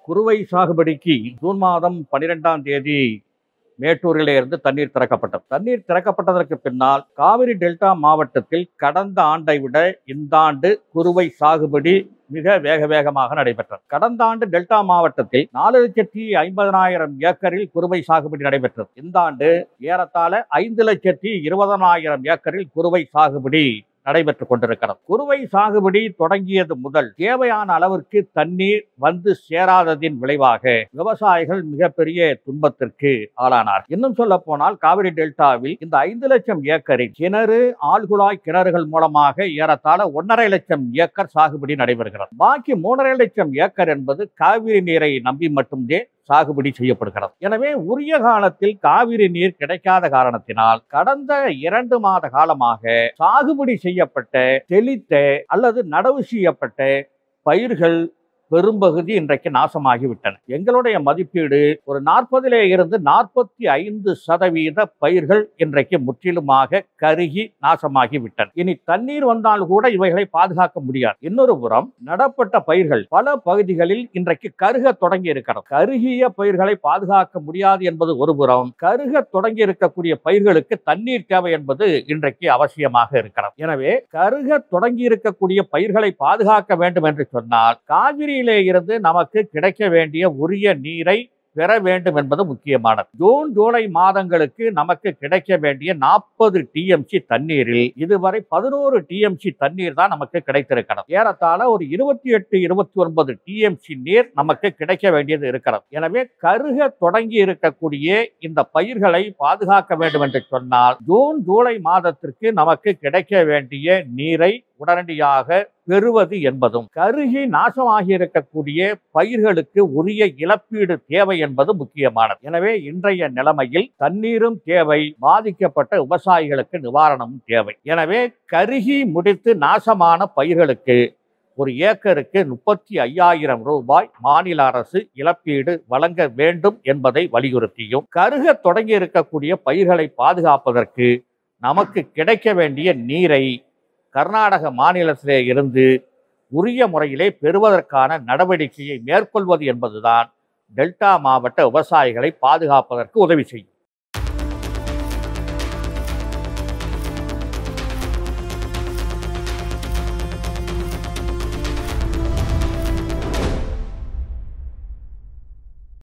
குறுவை சாகுபடிக்கு ஜூன் மாதம் பன்னிரெண்டாம் தேதி மேட்டூரிலே இருந்து தண்ணீர் திறக்கப்பட்டது தண்ணீர் திறக்கப்பட்டதற்கு பின்னால் காவிரி டெல்டா மாவட்டத்தில் கடந்த ஆண்டை விட இந்த ஆண்டு குறுவை சாகுபடி மிக வேக வேகமாக நடைபெற்றது கடந்த ஆண்டு டெல்டா மாவட்டத்தில் நாலு லட்சத்தி ஐம்பதனாயிரம் ஏக்கரில் குறுவை சாகுபடி நடைபெற்றது இந்த ஆண்டு ஏறத்தாழ ஐந்து லட்சத்தி இருபதனாயிரம் ஏக்கரில் குறுவை சாகுபடி நடைபெற்றுக் கொண்டிருக்கிறது குறுவை சாகுபடி தொடங்கியது முதல் தேவையான அளவிற்கு தண்ணீர் வந்து சேராததின் விளைவாக விவசாயிகள் மிகப்பெரிய துன்பத்திற்கு ஆளானார் இன்னும் சொல்ல போனால் காவிரி டெல்டாவில் இந்த ஐந்து லட்சம் ஏக்கரில் கிணறு ஆழ்குழாய் கிணறுகள் மூலமாக ஏறத்தாழ ஒன்றரை லட்சம் ஏக்கர் சாகுபடி நடைபெறுகிறது பாக்கி மூன்றரை லட்சம் ஏக்கர் என்பது காவிரி நீரை நம்பி மட்டுமே சாகுபடி செய்யப்படுகிறது எனவே உரிய காலத்தில் காவிரி நீர் கிடைக்காத காரணத்தினால் கடந்த இரண்டு மாத காலமாக சாகுபடி செய்யப்பட்ட தெளித்த அல்லது நடவு செய்யப்பட்ட பயிர்கள் பெரும்பகுதி இன்றைக்கு நாசமாகிவிட்டன எங்களுடைய மதிப்பீடு ஒரு நாற்பதிலே இருந்து நாற்பத்தி ஐந்து சதவீத பயிர்கள் இன்றைக்கு முற்றிலுமாக கருகி நாசமாகி விட்டன இனி தண்ணீர் வந்தால் கூட இவைகளை பாதுகாக்க முடியாது இன்னொரு புறம் நடப்பட்ட பயிர்கள் பல பகுதிகளில் இன்றைக்கு கருக தொடங்கி இருக்கிறது கருகிய பயிர்களை பாதுகாக்க முடியாது என்பது ஒரு புறம் கருக தொடங்கி இருக்கக்கூடிய பயிர்களுக்கு தண்ணீர் தேவை என்பது இன்றைக்கு அவசியமாக இருக்கிறது எனவே கருக தொடங்கி இருக்கக்கூடிய பயிர்களை பாதுகாக்க வேண்டும் என்று சொன்னால் காவிரியிலே இருந்து நமக்கு கிடைக்க வேண்டிய உரிய நீரை பெற வேண்டும் என்பது முக்கியமானது ஜூன் ஜூலை மாதங்களுக்கு நமக்கு கிடைக்க வேண்டிய நாற்பது டிஎம்சி தண்ணீரில் இதுவரை பதினோரு டிஎம்சி தண்ணீர் தான் நமக்கு கிடைத்திருக்கிறது ஏறத்தாழ ஒரு இருபத்தி எட்டு இருபத்தி ஒன்பது டிஎம்சி நீர் நமக்கு கிடைக்க வேண்டியது இருக்கிறது எனவே கருக தொடங்கி இருக்கக்கூடிய இந்த பயிர்களை பாதுகாக்க வேண்டும் என்று சொன்னால் ஜூன் ஜூலை மாதத்திற்கு நமக்கு கிடைக்க வேண்டிய நீரை உடனடியாக பெறுவது என்பதும் கருகி நாசமாகி இருக்கக்கூடிய பயிர்களுக்கு உரிய இழப்பீடு தேவை என்பது முக்கியமானது எனவே இன்றைய நிலைமையில் தண்ணீரும் தேவை பாதிக்கப்பட்ட விவசாயிகளுக்கு நிவாரணமும் தேவை எனவே கருகி முடித்து நாசமான பயிர்களுக்கு ஒரு ஏக்கருக்கு முப்பத்தி ஐயாயிரம் ரூபாய் மாநில அரசு இழப்பீடு வழங்க வேண்டும் என்பதை வலியுறுத்தியும் கருக தொடங்கி இருக்கக்கூடிய பயிர்களை பாதுகாப்பதற்கு நமக்கு கிடைக்க வேண்டிய நீரை கர்நாடக மாநிலத்திலே இருந்து உரிய முறையிலே பெறுவதற்கான நடவடிக்கையை மேற்கொள்வது என்பதுதான் டெல்டா மாவட்ட விவசாயிகளை பாதுகாப்பதற்கு உதவி செய்யும்